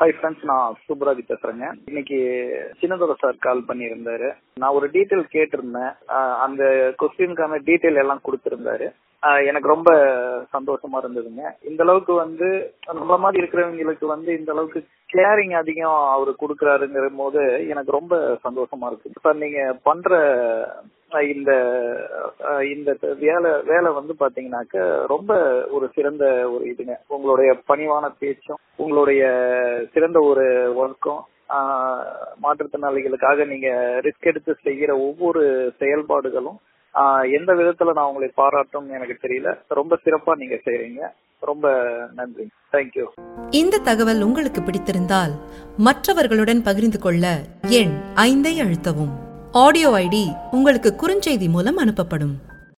hi friends நான் சூப்பராஜ் பேசுறேங்க இன்னைக்கு சின்னதோட சார் கால் பண்ணியிருந்தாரு நான் ஒரு டீட்டெயில் கேட்டிருந்தேன் ஆஹ் அந்த கொஸ்டினுக்கான டீட்டெயில் எல்லாம் கொடுத்திருந்தாரு ஆஹ் எனக்கு ரொம்ப சந்தோஷமா இருந்ததுங்க இந்த அளவுக்கு வந்து நம்மள மாதிரி இருக்கிறவங்களுக்கு வந்து இந்த அளவுக்கு கேரிங் அதிகம் அவரு கொடுக்கறாருங்கிற போது எனக்கு ரொம்ப சந்தோஷமா இருக்கு இப்ப நீங்க பண்ற ஆஹ் இந்த ஆஹ் இந்த வேலை வேலை வந்து பாத்தீங்கன்னாக்க ரொம்ப ஒரு சிறந்த ஒரு இதுங்க உங்களுடைய பணிவான பேச்சும் உங்களுடைய சிறந்த ஒரு ஒர்க்கும் மாற்றுத்திறனாளிகளுக்காக நீங்க ரிஸ்க் எடுத்து செய்கிற ஒவ்வொரு செயல்பாடுகளும் ஆஹ் எந்த விதத்துல நான் உங்களை பாராட்டும் எனக்கு தெரியல ரொம்ப சிறப்பா நீங்க செய்றீங்க ரொம்ப நன்றி தேங்க்யூ இந்த தகவல் உங்களுக்கு பிடித்திருந்தால் மற்றவர்களுடன் பகிர்ந்து கொள்ள எண் ஐந்தை அழுத்தவும் ஆடியோ ஐடி உங்களுக்கு குறுஞ்செய்தி மூலம் அனுப்பப்படும்